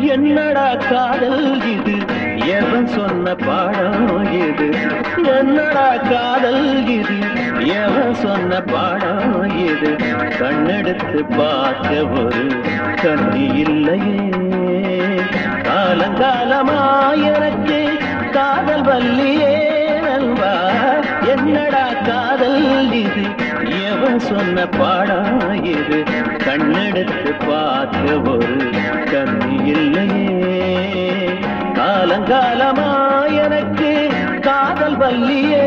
என்னடா காதல் இது எவன் சொன்ன பாடம் இது என்னடா காதல் இது எவன் சொன்ன பாடம் இது கண்ணெடுத்து பார்க்க ஒரு கண்ணி இல்லையே காலங்காலமா எனக்கு காதல் வல்லியே நல்வா என்னடா காதல் இது எவன் சொன்ன பாடம் இது கண்ணெடுத்து பார்க்க ஒரு கண்ணி இல்லையே காலங்காலமா எனக்கு காதல் வல்லியே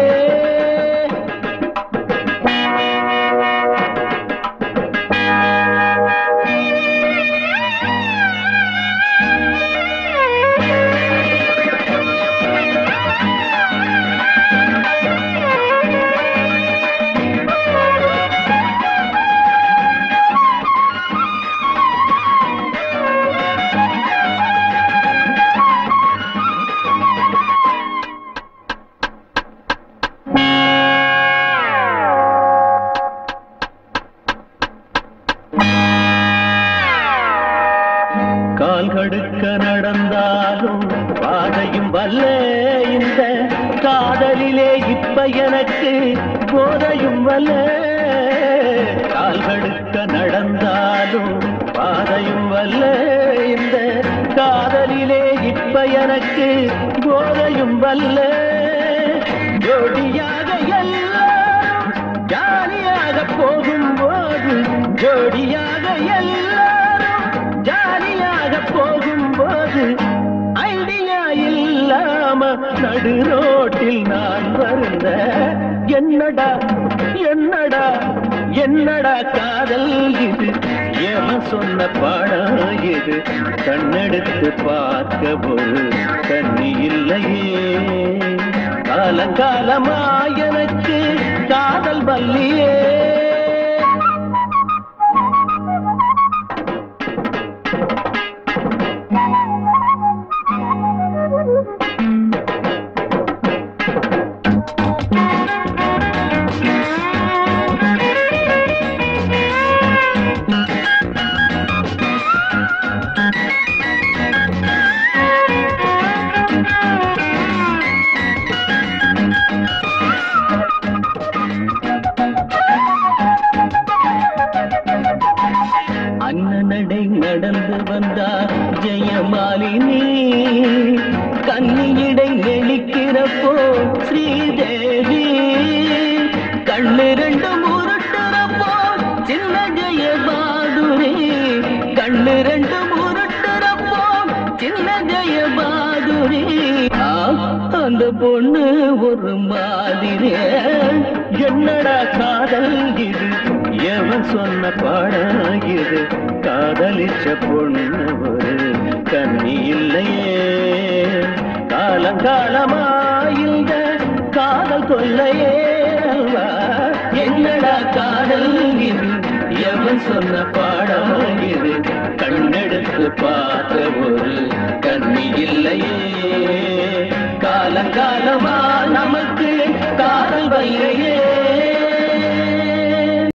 கால் கடுக்க நடந்தாலும் பாதையும் வல்ல இந்த காதலிலே இப்ப எனக்கு போதையும் வல்ல கால் கடுக்க நடந்தாலும் பாதையும் வல்ல இந்த காதலிலே இப்ப எனக்கு போதையும் வல்ல ஜோடியாக எல்லாரும் ஜாலியாக போகும்போது ஜோடியாக எல்லாரும் ஜாலியாக போகும்போது ஐடியா இல்லாம நடு ரோட்டில் நான் வருந்த என்னடா என்னடா என்னடா காதல் இது எவன் சொன்ன பாடம் இது கண்ணெடுத்து பார்க்க ஒரு கண்ணி இல்லையே காலங்காலமா எனக்கு காதல் வல்லியே அண்ணனடை நடந்து வந்தார் ஜெயமாலினி கண்ணியிடை நெளிக்கிறப்போ ஸ்ரீதேவி கண்ணிரண்டு முருட்டுறப்போ சின்ன ஜெயபாதுரி கண்ணிரண்டு முருட்டுறப்போ சின்ன ஜெயபாதுரி ஆ, அந்த பொண்ணு ஒரு மாதிரி என்னடா காதல் இது எவன் சொன்ன பாடம் இது காதலிச்ச பொண்ணு ஒரு கண்ணி இல்லையே காலங்காலமா இந்த காதல் கொல்லையே அல்வா? என்னடா காதல் இது எவன் சொன்ன பாடம் இது கண்ணெடுத்து பார்த்த ஒரு